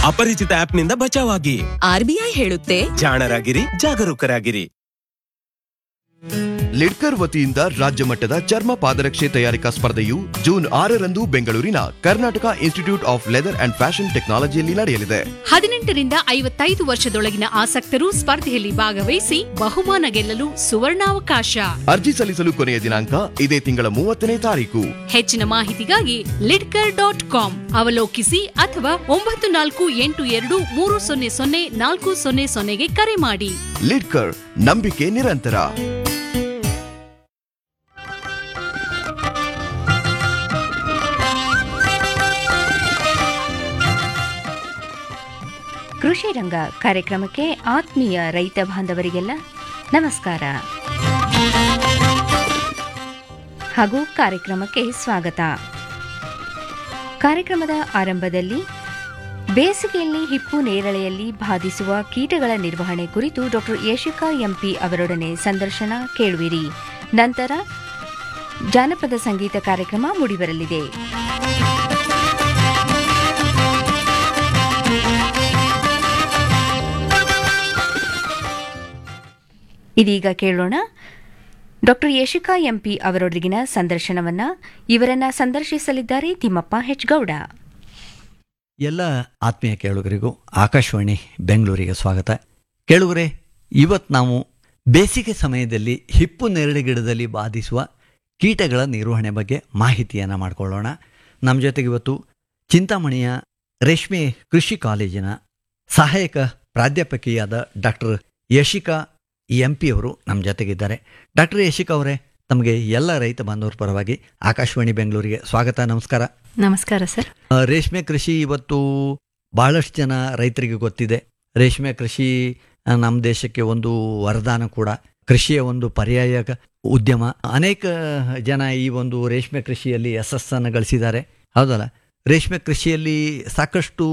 ಅಪರಿಚಿತ ಆಪ್ನಿಂದ ಬಚಾವಾಗಿ ಆರ್ಬಿಐ ಹೇಳುತ್ತೆ ಜಾಣರಾಗಿರಿ ಜಾಗರೂಕರಾಗಿರಿ ಲಿಡ್ಕರ್ ವತಿಯಿಂದ ರಾಜ್ಯ ಮಟ್ಟದ ಚರ್ಮ ಪಾದರಕ್ಷೆ ತಯಾರಿಕಾ ಸ್ಪರ್ಧೆಯು ಜೂನ್ ಆರರಂದು ಬೆಂಗಳೂರಿನ Karnataka Institute of Leather and Fashion ಟೆಕ್ನಾಲಜಿಯಲ್ಲಿ ನಡೆಯಲಿದೆ ಹದಿನೆಂಟರಿಂದ ಐವತ್ತೈದು ವರ್ಷದೊಳಗಿನ ಆಸಕ್ತರು ಸ್ಪರ್ಧೆಯಲ್ಲಿ ಭಾಗವಹಿಸಿ ಬಹುಮಾನ ಗೆಲ್ಲಲು ಸುವರ್ಣಾವಕಾಶ ಅರ್ಜಿ ಸಲ್ಲಿಸಲು ಕೊನೆಯ ದಿನಾಂಕ ಇದೇ ತಿಂಗಳ ಮೂವತ್ತನೇ ತಾರೀಕು ಹೆಚ್ಚಿನ ಮಾಹಿತಿಗಾಗಿ ಲಿಡ್ಕರ್ ಡಾಟ್ ಕಾಮ್ ಅವಲೋಕಿಸಿ ಅಥವಾ ಒಂಬತ್ತು ನಾಲ್ಕು ಎಂಟು ಎರಡು ಮೂರು ಸೊನ್ನೆ ಸೊನ್ನೆ ನಾಲ್ಕು ಸೊನ್ನೆ ಸೊನ್ನೆಗೆ ಕರೆ ಮಾಡಿ ಲಿಡ್ಕರ್ ನಂಬಿಕೆ ನಿರಂತರ ಕೃಷಿ ರಂಗ ಕಾರ್ಯಕ್ರಮಕ್ಕೆ ಆತ್ಮೀಯ ರೈತ ಬಾಂಧವರಿಗೆಲ್ಲ ನಮಸ್ಕಾರ ಹಾಗೂ ಕಾರ್ಯಕ್ರಮಕ್ಕೆ ಸ್ವಾಗತ ಕಾರ್ಯಕ್ರಮದ ಆರಂಭದಲ್ಲಿ ಬೇಸಿಗೆಯಲ್ಲಿ ಹಿಪ್ಪು ನೇರಳೆಯಲ್ಲಿ ಬಾಧಿಸುವ ಕೀಟಗಳ ನಿರ್ವಹಣೆ ಕುರಿತು ಡಾಕ್ಟರ್ ಯಶಿಕಾ ಎಂಪಿ ಅವರೊಡನೆ ಸಂದರ್ಶನ ಕೇಳುವಿರಿ ನಂತರ ಜಾನಪದ ಸಂಗೀತ ಕಾರ್ಯಕ್ರಮ ಮೂಡಿಬರಲಿದೆ ಇದೀಗ ಕೇಳೋಣ ಡಾಕ್ಟರ್ ಯಶಿಕಾ ಎಂಪಿ ಅವರೊಂದಿಗಿನ ಸಂದರ್ಶನವನ್ನ ಇವರನ್ನ ಸಂದರ್ಶಿಸಲಿದ್ದಾರೆ ತಿಮ್ಮಪ್ಪ ಹೆಚ್ ಗೌಡ ಎಲ್ಲ ಆತ್ಮೀಯ ಕೇಳುಗರಿಗೂ ಆಕಾಶವಾಣಿ ಬೆಂಗಳೂರಿಗೆ ಸ್ವಾಗತ ಕೇಳುಗರೆ ಇವತ್ತು ನಾವು ಬೇಸಿಗೆ ಸಮಯದಲ್ಲಿ ಹಿಪ್ಪು ನೆರಳು ಗಿಡದಲ್ಲಿ ಬಾಧಿಸುವ ಕೀಟಗಳ ನಿರ್ವಹಣೆ ಬಗ್ಗೆ ಮಾಹಿತಿಯನ್ನು ಮಾಡಿಕೊಳ್ಳೋಣ ನಮ್ಮ ಜೊತೆಗೆ ಇವತ್ತು ಚಿಂತಾಮಣಿಯ ರೇಷ್ಮೆ ಕೃಷಿ ಕಾಲೇಜಿನ ಸಹಾಯಕ ಪ್ರಾಧ್ಯಾಪಕಿಯಾದ ಡಾಕ್ಟರ್ ಯಶಿಕಾ ಎಂ ಪಿ ಅವರು ನಮ್ಮ ಜೊತೆಗಿದ್ದಾರೆ ಡಾಕ್ಟರ್ ಯಶಿಕಾ ಅವರೇ ತಮಗೆ ಎಲ್ಲ ರೈತ ಬಾಂಧವರ ಪರವಾಗಿ ಆಕಾಶವಾಣಿ ಬೆಂಗಳೂರಿಗೆ ಸ್ವಾಗತ ನಮಸ್ಕಾರ ನಮಸ್ಕಾರ ಸರ್ ಆ, ರೇಷ್ಮೆ ಕೃಷಿ ಇವತ್ತು ಬಹಳಷ್ಟು ಜನ ರೈತರಿಗೆ ಗೊತ್ತಿದೆ ರೇಷ್ಮೆ ಕೃಷಿ ಆ, ನಮ್ಮ ದೇಶಕ್ಕೆ ಒಂದು ವರದಾನ ಕೂಡ ಕೃಷಿಯ ಒಂದು ಪರ್ಯಾಯ ಕ- ಉದ್ಯಮ ಅನೇಕ ಜನ ಈ ಒಂದು ರೇಷ್ಮೆ ಕೃಷಿಯಲ್ಲಿ ಯಶಸ್ಸನ್ನು ಗಳಿಸಿದ್ದಾರೆ ಹೌದಲ್ಲ ರೇಷ್ಮೆ ಕೃಷಿಯಲ್ಲಿ ಸಾಕಷ್ಟು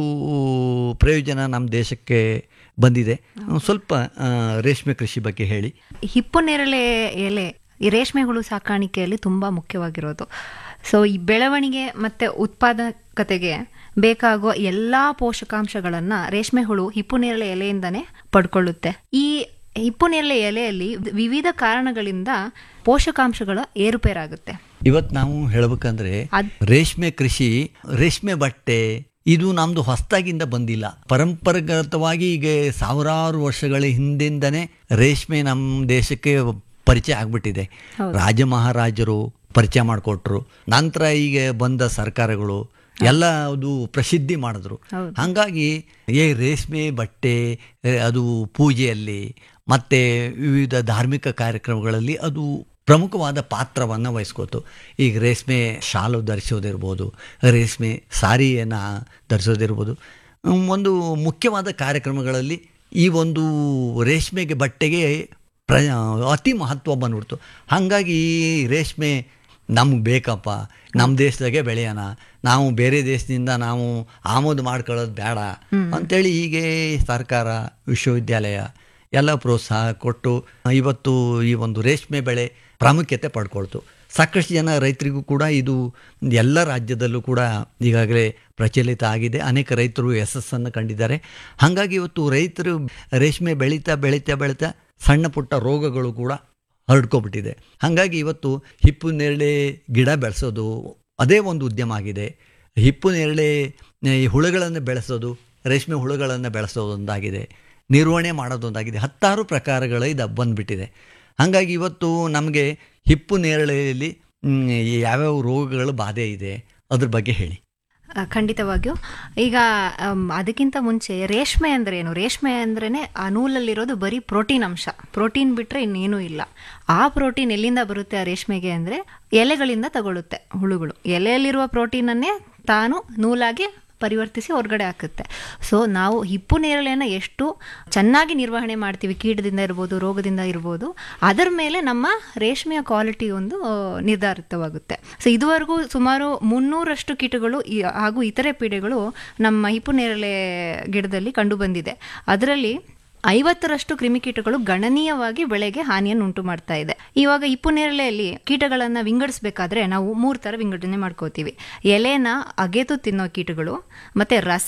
ಪ್ರಯೋಜನ ನಮ್ಮ ದೇಶಕ್ಕೆ ಬಂದಿದೆ ಸ್ವಲ್ಪ ಆ, ರೇಷ್ಮೆ ಕೃಷಿ ಬಗ್ಗೆ ಹೇಳಿ ಹಿಪ್ಪು ನೇರಳೆ ಎಲೆ ಈ ರೇಷ್ಮೆ ಹುಳು ಸಾಕಾಣಿಕೆಯಲ್ಲಿ ತುಂಬ ಮುಖ್ಯವಾಗಿರೋದು ಸೊ ಈ ಬೆಳವಣಿಗೆ ಮತ್ತು ಉತ್ಪಾದಕತೆಗೆ ಬೇಕಾಗುವ ಎಲ್ಲ ಪೋಷಕಾಂಶಗಳನ್ನು ರೇಷ್ಮೆ ಹುಳು ಹಿಪ್ಪು ನೇರಳೆ ಎಲೆಯಿಂದನೇ ಪಡ್ಕೊಳ್ಳುತ್ತೆ ಈ ಹಿಪ್ಪು ನೇರಳೆ ಎಲೆಯಲ್ಲಿ ವಿವಿಧ ಕಾರಣಗಳಿಂದ ಪೋಷಕಾಂಶಗಳ ಏರುಪೇರಾಗುತ್ತೆ ಇವತ್ತು ನಾವು ಹೇಳ್ಬೇಕಂದ್ರೆ ಅದ್- ರೇಷ್ಮೆ ಕೃಷಿ ರೇಷ್ಮೆ ಬಟ್ಟೆ ಇದು ನಮ್ದು ಹೊಸದಾಗಿಂದ ಬಂದಿಲ್ಲ ಪರಂಪರಾಗತವಾಗಿ ಈಗ ಸಾವಿರಾರು ವರ್ಷಗಳ ಹಿಂದಿಂದನೇ ರೇಷ್ಮೆ ನಮ್ಮ ದೇಶಕ್ಕೆ ಪರಿಚಯ ಆಗ್ಬಿಟ್ಟಿದೆ ರಾಜ ಮಹಾರಾಜರು ಪರಿಚಯ ಮಾಡಿಕೊಟ್ರು ನಂತರ ಈಗ ಬಂದ ಸರ್ಕಾರಗಳು ಎಲ್ಲ ಅದು ಪ್ರಸಿದ್ಧಿ ಮಾಡಿದ್ರು ಹಾಗಾಗಿ ಏ ರೇಷ್ಮೆ ಬಟ್ಟೆ ಏ, ಅದು ಪೂಜೆಯಲ್ಲಿ ಮತ್ತು ವಿವಿಧ ಧಾರ್ಮಿಕ ಕಾರ್ಯಕ್ರಮಗಳಲ್ಲಿ ಅದು ಪ್ರಮುಖವಾದ ಪಾತ್ರವನ್ನು ವಹಿಸ್ಕೊತು ಈಗ ರೇಷ್ಮೆ ಶಾಲು ಧರಿಸೋದಿರ್ಬೋದು ರೇಷ್ಮೆ ಸಾರಿಯನ್ನು ಧರಿಸೋದಿರ್ಬೋದು ಹ್ಮ್, ಒಂದು ಮುಖ್ಯವಾದ ಕಾರ್ಯಕ್ರಮಗಳಲ್ಲಿ ಈ ಒಂದು ರೇಷ್ಮೆಗೆ ಬಟ್ಟೆಗೆ ಪ್ರ ಅತಿ ಮಹತ್ವ ಬಂದ್ಬಿಡ್ತು ಹಾಗಾಗಿ ಈ ರೇಷ್ಮೆ ನಮ್ಗೆ ಬೇಕಪ್ಪ ನಮ್ಮ ದೇಶದಾಗೆ ಬೆಳೆಯೋಣ ನಾವು ಬೇರೆ ದೇಶದಿಂದ ನಾವು ಆಮದು ಮಾಡ್ಕೊಳ್ಳೋದು ಬೇಡ ಅಂತೇಳಿ ಹೀಗೆ ಸರ್ಕಾರ ವಿಶ್ವವಿದ್ಯಾಲಯ ಎಲ್ಲ ಪ್ರೋತ್ಸಾಹ ಕೊಟ್ಟು ಇವತ್ತು ಈ ಒಂದು ರೇಷ್ಮೆ ಬೆಳೆ ಪ್ರಾಮುಖ್ಯತೆ ಪಡ್ಕೊಳ್ತು ಸಾಕಷ್ಟು ಜನ ರೈತರಿಗೂ ಕೂಡ ಇದು ಎಲ್ಲ ರಾಜ್ಯದಲ್ಲೂ ಕೂಡ ಈಗಾಗಲೇ ಪ್ರಚಲಿತ ಆಗಿದೆ ಅನೇಕ ರೈತರು ಯಶಸ್ಸನ್ನು ಕಂಡಿದ್ದಾರೆ ಹಾಗಾಗಿ ಇವತ್ತು ರೈತರು ರೇಷ್ಮೆ ಬೆಳೀತಾ ಬೆಳೀತಾ ಬೆಳೀತಾ ಸಣ್ಣ ಪುಟ್ಟ ರೋಗಗಳು ಕೂಡ ಹರಡ್ಕೊಬಿಟ್ಟಿದೆ ಹಾಗಾಗಿ ಇವತ್ತು ಹಿಪ್ಪು ನೇರಳೆ ಗಿಡ ಬೆಳೆಸೋದು ಅದೇ ಒಂದು ಉದ್ಯಮ ಆಗಿದೆ ಹಿಪ್ಪು ನೇರಳೆ ಈ ಹುಳುಗಳನ್ನು ಬೆಳೆಸೋದು ರೇಷ್ಮೆ ಹುಳುಗಳನ್ನು ಬೆಳೆಸೋದು ಒಂದಾಗಿದೆ ನಿರ್ವಹಣೆ ಮಾಡೋದೊಂದಾಗಿದೆ ಹತ್ತಾರು ಪ್ರಕಾರಗಳ ಇದು ಬಂದ್ಬಿಟ್ಟಿದೆ ಹಾಗಾಗಿ ಇವತ್ತು ನಮಗೆ ಹಿಪ್ಪು ನೇರಳೆಯಲ್ಲಿ ಮ್, ಯಾವ್ಯಾವ ರೋಗಗಳು ಬಾಧೆ ಇದೆ ಅದ್ರ ಬಗ್ಗೆ ಹೇಳಿ ಆ, ಖಂಡಿತವಾಗಿಯೂ ಈಗ ಅಮ್, ಅದಕ್ಕಿಂತ ಮುಂಚೆ ರೇಷ್ಮೆ ಅಂದ್ರೆ ಏನು ರೇಷ್ಮೆ ಅಂದ್ರೇನೆ ಆ ನೂಲಲ್ಲಿರೋದು ಬರೀ ಪ್ರೋಟೀನ್ ಅಂಶ ಪ್ರೋಟೀನ್ ಬಿಟ್ರೆ ಇನ್ನೇನೂ ಇಲ್ಲ ಆ ಪ್ರೋಟೀನ್ ಎಲ್ಲಿಂದ ಬರುತ್ತೆ ಆ ರೇಷ್ಮೆಗೆ ಅಂದ್ರೆ ಎಲೆಗಳಿಂದ ತಗೊಳುತ್ತೆ ಹುಳುಗಳು ಎಲೆಯಲ್ಲಿರುವ ಪ್ರೋಟೀನನ್ನೇ ತಾನು ನೂಲಾಗಿ ಪರಿವರ್ತಿಸಿ ಹೊರಗಡೆ ಹಾಕುತ್ತೆ ಸೊ ನಾವು ಹಿಪ್ಪು ನೇರಳೆಯನ್ನು ಎಷ್ಟು ಚೆನ್ನಾಗಿ ನಿರ್ವಹಣೆ ಮಾಡ್ತೀವಿ ಕೀಟದಿಂದ ಇರ್ಬೋದು ರೋಗದಿಂದ ಇರ್ಬೋದು ಅದರ ಮೇಲೆ ನಮ್ಮ ರೇಷ್ಮೆಯ ಕ್ವಾಲಿಟಿ ಒಂದು ಆ, ನಿರ್ಧಾರಿತವಾಗುತ್ತೆ ಸೊ ಇದುವರೆಗೂ ಸುಮಾರು ಮುನ್ನೂರಷ್ಟು ಕೀಟಗಳು ಈ- ಹಾಗೂ ಇತರೆ ಪೀಡೆಗಳು ನಮ್ಮ ಹಿಪ್ಪು ನೇರಳೆ ಗಿಡದಲ್ಲಿ ಕಂಡುಬಂದಿದೆ ಅದರಲ್ಲಿ ಐವತ್ತರಷ್ಟು ಕ್ರಿಮಿಕೀಟಗಳು ಗಣನೀಯವಾಗಿ ಬೆಳೆಗೆ ಹಾನಿಯನ್ನು ಉಂಟು ಮಾಡ್ತಾ ಇದೆ ಇವಾಗ ಇಪ್ಪು ನೇರಳೆಯಲ್ಲಿ ಕೀಟಗಳನ್ನ ವಿಂಗಡಿಸಬೇಕಾದ್ರೆ ನಾವು ಮೂರು ತರ ವಿಂಗಡಣೆ ಮಾಡ್ಕೋತೀವಿ ಎಲೆನ ಅಗೆದು ತಿನ್ನೋ ಕೀಟಗಳು ಮತ್ತೆ ರಸ